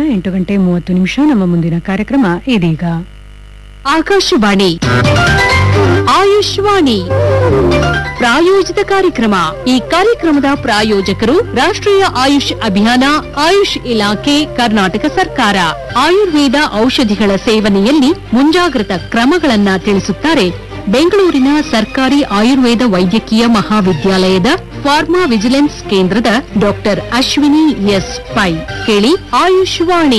ಎಂಟು ಗಂಟೆ ಮೂವತ್ತು ನಿಮಿಷ ನಮ್ಮ ಮುಂದಿನ ಕಾರ್ಯಕ್ರಮ ಇದೀಗ ಆಕಾಶವಾಣಿ ಆಯುಷ್ವಾಣಿ ಪ್ರಾಯೋಜಿತ ಕಾರ್ಯಕ್ರಮ ಈ ಕಾರ್ಯಕ್ರಮದ ಪ್ರಾಯೋಜಕರು ರಾಷ್ಟ್ರೀಯ ಆಯುಷ್ ಅಭಿಯಾನ ಆಯುಷ್ ಇಲಾಖೆ ಕರ್ನಾಟಕ ಸರ್ಕಾರ ಆಯುರ್ವೇದ ಔಷಧಿಗಳ ಸೇವನೆಯಲ್ಲಿ ಮುಂಜಾಗ್ರತಾ ಕ್ರಮಗಳನ್ನ ತಿಳಿಸುತ್ತಾರೆ ಬೆಂಗಳೂರಿನ ಸರ್ಕಾರಿ ಆಯುರ್ವೇದ ವೈದ್ಯಕೀಯ ಮಹಾವಿದ್ಯಾಲಯದ ಫಾರ್ಮಾ ವಿಜಿಲೆನ್ಸ್ ಕೇಂದ್ರದ ಡಾಕ್ಟರ್ ಅಶ್ವಿನಿ ಎಸ್ ಪೈ ಕೇಳಿ ಆಯುಷ್ವಾಣಿ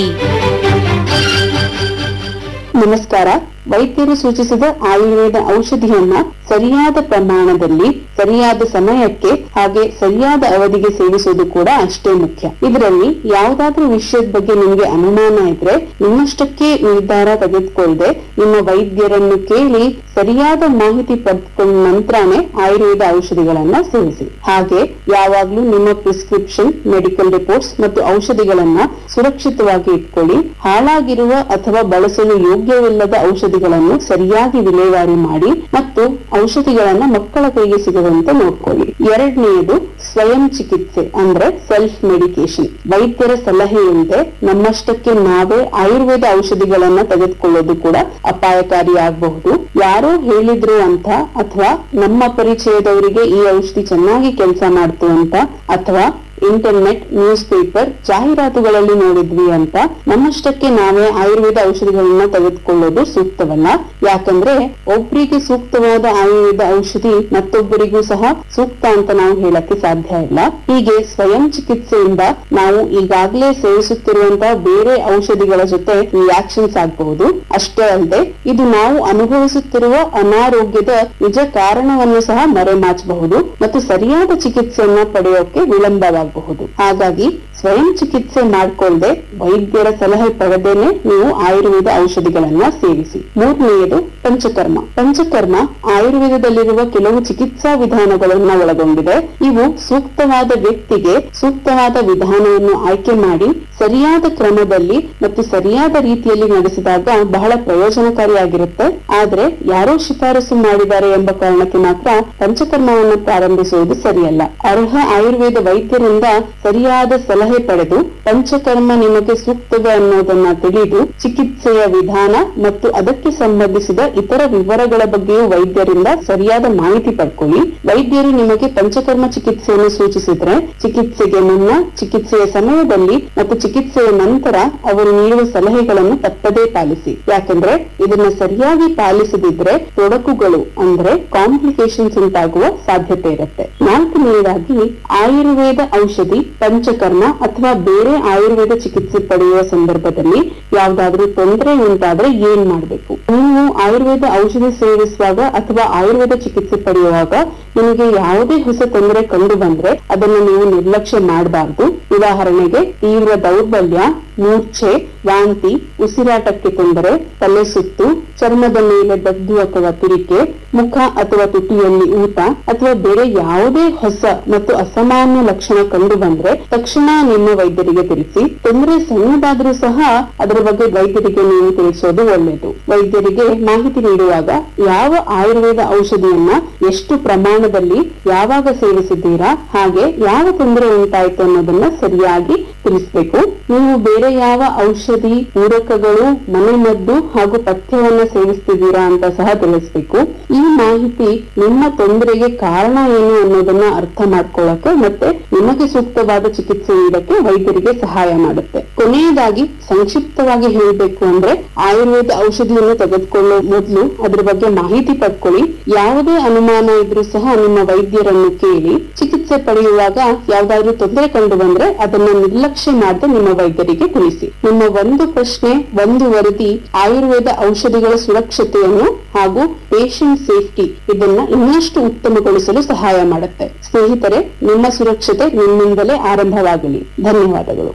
ನಮಸ್ಕಾರ ವೈದ್ಯರು ಸೂಚಿಸಿದ ಆಯುರ್ವೇದ ಔಷಧಿಯನ್ನ ಸರಿಯಾದ ಪ್ರಮಾಣದಲ್ಲಿ ಸರಿಯಾದ ಸಮಯಕ್ಕೆ ಹಾಗೆ ಸರಿಯಾದ ಅವಧಿಗೆ ಸೇವಿಸುವುದು ಕೂಡ ಅಷ್ಟೇ ಮುಖ್ಯ ಇದರಲ್ಲಿ ಯಾವುದಾದ್ರೂ ವಿಷಯದ ಬಗ್ಗೆ ನಿಮಗೆ ಅನುಮಾನ ಇದ್ರೆ ನಿಮ್ಮಷ್ಟಕ್ಕೆ ನಿರ್ಧಾರ ತೆಗೆದುಕೊಳ್ಳದೆ ನಿಮ್ಮ ವೈದ್ಯರನ್ನು ಕೇಳಿ ಸರಿಯಾದ ಮಾಹಿತಿ ಪಡೆದುಕೊಂಡ ನಂತರನೇ ಆಯುರ್ವೇದ ಔಷಧಿಗಳನ್ನ ಸೇವಿಸಿ ಹಾಗೆ ಯಾವಾಗ್ಲೂ ನಿಮ್ಮ ಪ್ರಿಸ್ಕ್ರಿಪ್ಷನ್ ಮೆಡಿಕಲ್ ರಿಪೋರ್ಟ್ಸ್ ಮತ್ತು ಔಷಧಿಗಳನ್ನ ಸುರಕ್ಷಿತವಾಗಿ ಇಟ್ಕೊಳ್ಳಿ ಹಾಳಾಗಿರುವ ಅಥವಾ ಬಳಸಲು ಯೋಗ್ಯವಿಲ್ಲದ ಔಷಧಿಗಳನ್ನು ಸರಿಯಾಗಿ ವಿಲೇವಾರಿ ಮಾಡಿ ಮತ್ತು ಔಷಧಿಗಳನ್ನ ಮಕ್ಕಳ ಕೈಗೆ ಸಿಗದಂತೆ ನೋಡ್ಕೊಳ್ಳಿ ಎರಡನೆಯದು ಸ್ವಯಂ ಚಿಕಿತ್ಸೆ ಅಂದ್ರೆ ಸೆಲ್ಫ್ ಮೆಡಿಕೇಶನ್ ವೈದ್ಯರ ಸಲಹೆ ಇಲ್ಲದೆ ನಮ್ಮಷ್ಟಕ್ಕೆ ನಾವೇ ಆಯುರ್ವೇದ ಔಷಧಿಗಳನ್ನ ತೆಗೆದುಕೊಳ್ಳೋದು ಕೂಡ ಅಪಾಯಕಾರಿ ಆಗಬಹುದು ಯಾರೋ ಹೇಳಿದ್ರು ಅಂತ ಅಥವಾ ನಮ್ಮ ಪರಿಚಯದವರಿಗೆ ಈ ಔಷಧಿ ಚೆನ್ನಾಗಿ ಕೆಲಸ ಮಾಡ್ತು ಅಂತ ಅಥವಾ ಇಂಟರ್ನೆಟ್ ನ್ಯೂಸ್ ಪೇಪರ್ ಜಾಹೀರಾತುಗಳಲ್ಲಿ ನೋಡಿದ್ವಿ ಅಂತ ನಮ್ಮಷ್ಟಕ್ಕೆ ನಾವೇ ಆಯುರ್ವೇದ ಔಷಧಿಗಳನ್ನ ತೆಗೆದುಕೊಳ್ಳೋದು ಸೂಕ್ತವಲ್ಲ ಯಾಕಂದ್ರೆ ಒಬ್ರಿಗೆ ಸೂಕ್ತವಾದ ಆಯುರ್ವೇದ ಔಷಧಿ ಮತ್ತೊಬ್ಬರಿಗೂ ಸಹ ಸೂಕ್ತ ಅಂತ ನಾವು ಹೇಳಕ್ಕೆ ಸಾಧ್ಯ ಇಲ್ಲ ಹೀಗೆ ಸ್ವಯಂ ಚಿಕಿತ್ಸೆಯಿಂದ ನಾವು ಈಗಾಗಲೇ ಸೇವಿಸುತ್ತಿರುವಂತಹ ಬೇರೆ ಔಷಧಿಗಳ ಜೊತೆ ರಿಯಾಕ್ಷನ್ಸ್ ಆಗಬಹುದು ಅಷ್ಟೇ ಅಲ್ಲದೆ ಇದು ನಾವು ಅನುಭವಿಸುತ್ತಿರುವ ಅನಾರೋಗ್ಯದ ನಿಜ ಕಾರಣವನ್ನು ಸಹ ಮರೆಮಾಚಬಹುದು ಮತ್ತು ಸರಿಯಾದ ಚಿಕಿತ್ಸೆಯನ್ನ ಪಡೆಯೋಕೆ ವಿಳಂಬವಾಗಬಹುದು ಹಾಗಾಗಿ ಸ್ವಯಂ ಚಿಕಿತ್ಸೆ ಮಾಡ್ಕೊಳ್ಳದೆ ವೈದ್ಯರ ಸಲಹೆ ಪಡೆದೇನೆ ನೀವು ಆಯುರ್ವೇದ ಔಷಧಿಗಳನ್ನ ಸೇವಿಸಿ ಮೂರನೆಯದು ಪಂಚಕರ್ಮ ಪಂಚಕರ್ಮ ಆಯುರ್ವೇದದಲ್ಲಿರುವ ಕೆಲವು ಚಿಕಿತ್ಸಾ ವಿಧಾನಗಳನ್ನ ಒಳಗೊಂಡಿದೆ ಇವು ಸೂಕ್ತವಾದ ವ್ಯಕ್ತಿಗೆ ಸೂಕ್ತವಾದ ವಿಧಾನವನ್ನು ಆಯ್ಕೆ ಮಾಡಿ ಸರಿಯಾದ ಕ್ರಮದಲ್ಲಿ ಮತ್ತು ಸರಿಯಾದ ರೀತಿಯಲ್ಲಿ ನಡೆಸಿದಾಗ ಬಹಳ ಪ್ರಯೋಜನಕಾರಿಯಾಗಿರುತ್ತೆ ಆದ್ರೆ ಯಾರೋ ಶಿಫಾರಸು ಮಾಡಿದ್ದಾರೆ ಎಂಬ ಕಾರಣಕ್ಕೆ ಮಾತ್ರ ಪಂಚಕರ್ಮವನ್ನು ಪ್ರಾರಂಭಿಸುವುದು ಸರಿಯಲ್ಲ ಅರ್ಹ ಆಯುರ್ವೇದ ವೈದ್ಯರಿಂದ ಸರಿಯಾದ ಸಲಹೆ ಪಡೆದು ಪಂಚಕರ್ಮ ನಿಮಗೆ ಸೂಕ್ತವೇ ಅನ್ನೋದನ್ನ ತಿಳಿದು ಚಿಕಿತ್ಸೆಯ ವಿಧಾನ ಮತ್ತು ಅದಕ್ಕೆ ಸಂಬಂಧಿಸಿದ ಇತರ ವಿವರಗಳ ಬಗ್ಗೆಯೂ ವೈದ್ಯರಿಂದ ಸರಿಯಾದ ಮಾಹಿತಿ ಪಡ್ಕೊಳ್ಳಿ ವೈದ್ಯರು ನಿಮಗೆ ಪಂಚಕರ್ಮ ಚಿಕಿತ್ಸೆಯನ್ನು ಸೂಚಿಸಿದ್ರೆ ಚಿಕಿತ್ಸೆಗೆ ಮುನ್ನ ಚಿಕಿತ್ಸೆಯ ಸಮಯದಲ್ಲಿ ಮತ್ತು ಚಿಕಿತ್ಸೆಯ ನಂತರ ಅವರು ನೀಡುವ ಸಲಹೆಗಳನ್ನು ತಪ್ಪದೇ ಪಾಲಿಸಿ ಯಾಕಂದ್ರೆ ಇದನ್ನ ಸರಿಯಾಗಿ ಪಾಲಿಸದಿದ್ರೆ ತೊಡಕುಗಳು ಅಂದ್ರೆ ಕಾಂಪ್ಲಿಕೇಶನ್ಸ್ ಉಂಟಾಗುವ ಸಾಧ್ಯತೆ ಇರುತ್ತೆ ನಾಲ್ಕನೆಯದಾಗಿ ಆಯುರ್ವೇದ ಔಷಧಿ ಪಂಚಕರ್ಮ ಅಥವಾ ಬೇರೆ ಆಯುರ್ವೇದ ಚಿಕಿತ್ಸೆ ಪಡೆಯುವ ಸಂದರ್ಭದಲ್ಲಿ ಯಾವ್ದಾದ್ರೂ ತೊಂದರೆ ಉಂಟಾದ್ರೆ ಏನ್ ಮಾಡ್ಬೇಕು ನೀವು ಆಯುರ್ವೇದ ಔಷಧಿ ಸೇವಿಸುವಾಗ ಅಥವಾ ಆಯುರ್ವೇದ ಚಿಕಿತ್ಸೆ ಪಡೆಯುವಾಗ ನಿಮಗೆ ಯಾವುದೇ ಹೊಸ ತೊಂದರೆ ಕಂಡು ಬಂದ್ರೆ ಅದನ್ನು ನೀವು ನಿರ್ಲಕ್ಷ್ಯ ಮಾಡಬಾರ್ದು ಉದಾಹರಣೆಗೆ ತೀವ್ರ ದೌರ್ಬಲ್ಯ ಮೂರ್ಛೆ ವಾಂತಿ ಉಸಿರಾಟಕ್ಕೆ ತೊಂದರೆ ತಲೆ ಸುತ್ತು ಚರ್ಮದ ಮೇಲೆ ದಗ್ಧು ಅಥವಾ ತುರಿಕೆ ಮುಖ ಅಥವಾ ತುಟಿಯಲ್ಲಿ ಊತ ಅಥವಾ ಬೇರೆ ಯಾವುದೇ ಹೊಸ ಮತ್ತು ಅಸಾಮಾನ್ಯ ಲಕ್ಷಣ ಕಂಡು ಬಂದ್ರೆ ತಕ್ಷಣ ನಿಮ್ಮ ವೈದ್ಯರಿಗೆ ತಿಳಿಸಿ ತೊಂದರೆ ಸಣ್ಣದಾದ್ರೂ ಸಹ ಅದರ ಬಗ್ಗೆ ವೈದ್ಯರಿಗೆ ನೀವು ತಿಳಿಸೋದು ಒಳ್ಳೆಯದು ವೈದ್ಯರಿಗೆ ಮಾಹಿತಿ ನೀಡುವಾಗ ಯಾವ ಆಯುರ್ವೇದ ಔಷಧಿಯನ್ನ ಎಷ್ಟು ಪ್ರಮಾಣದಲ್ಲಿ ಯಾವಾಗ ಸೇವಿಸಿದ್ದೀರಾ ಹಾಗೆ ಯಾವ ತೊಂದರೆ ಉಂಟಾಯ್ತು ಅನ್ನೋದನ್ನ ಸರಿಯಾಗಿ ತಿಳಿಸ್ಬೇಕು ನೀವು ಬೇರೆ ಯಾವ ಔಷಧಿ ಪೂರಕಗಳು ಮನೆಮದ್ದು ಹಾಗೂ ಪಥ್ಯವನ್ನ ಸೇವಿಸ್ತಿದ್ದೀರಾ ಅಂತ ಸಹ ತಿಳಿಸ್ಬೇಕು ಈ ಮಾಹಿತಿ ನಿಮ್ಮ ತೊಂದರೆಗೆ ಕಾರಣ ಏನು ಅನ್ನೋದನ್ನ ಅರ್ಥ ಮಾಡ್ಕೊಳ್ಳಕ್ಕೆ ಮತ್ತೆ ನಿಮಗೆ ಸೂಕ್ತವಾದ ಚಿಕಿತ್ಸೆ ನೀಡಕ್ಕೆ ವೈದ್ಯರಿಗೆ ಸಹಾಯ ಮಾಡುತ್ತೆ ಕೊನೆಯದಾಗಿ ಸಂಕ್ಷಿಪ್ತವಾಗಿ ಹೇಳಬೇಕು ಅಂದ್ರೆ ಆಯುರ್ವೇದ ಔಷಧಿಯನ್ನು ತೆಗೆದುಕೊಳ್ಳೋ ಮೊದಲು ಅದ್ರ ಬಗ್ಗೆ ಮಾಹಿತಿ ಪಡ್ಕೊಳ್ಳಿ ಯಾವುದೇ ಅನುಮಾನ ಇದ್ರೂ ಸಹ ನಿಮ್ಮ ವೈದ್ಯರನ್ನು ಕೇಳಿ ಚಿಕಿತ್ಸೆ ಪಡೆಯುವಾಗ ಯಾವ್ದಾದ್ರು ತೊಂದರೆ ಕಂಡು ಬಂದ್ರೆ ಅದನ್ನ ನಿರ್ಲಕ್ಷ್ಯ ಮಾಡದೆ ನಿಮ್ಮ ವೈದ್ಯರಿಗೆ ತಿಳಿಸಿ ನಿಮ್ಮ ಒಂದು ಪ್ರಶ್ನೆ ಒಂದು ವರದಿ ಆಯುರ್ವೇದ ಔಷಧಿಗಳ ಸುರಕ್ಷತೆಯನ್ನು ಹಾಗೂ ಪೇಷಂಟ್ ಸೇಫ್ಟಿ ಇದನ್ನ ಇನ್ನಷ್ಟು ಉತ್ತಮಗೊಳಿಸಲು ಸಹಾಯ ಮಾಡುತ್ತೆ ಸ್ನೇಹಿತರೆ ನಿಮ್ಮ ಸುರಕ್ಷತೆ ನಿಮ್ಮಿಂದಲೇ ಆರಂಭವಾಗಲಿ ಧನ್ಯವಾದಗಳು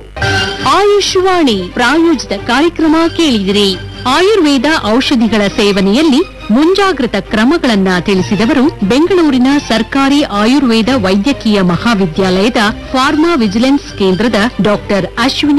ಆಯುಷ್ವಾಣಿ ಪ್ರಾಯೋಜಿತ ಕಾರ್ಯಕ್ರಮ ಕೇಳಿದಿರಿ ಆಯುರ್ವೇದ ಔಷಧಿಗಳ ಸೇವನೆಯಲ್ಲಿ ಮುಂಜಾಗ್ರತಾ ಕ್ರಮಗಳನ್ನ ತಿಳಿಸಿದವರು ಬೆಂಗಳೂರಿನ ಸರ್ಕಾರಿ ಆಯುರ್ವೇದ ವೈದ್ಯಕೀಯ ಮಹಾವಿದ್ಯಾಲಯದ ಫಾರ್ಮಾ ವಿಜಿಲೆನ್ಸ್ ಕೇಂದ್ರದ ಡಾಕ್ಟರ್ ಅಶ್ವಿನಿ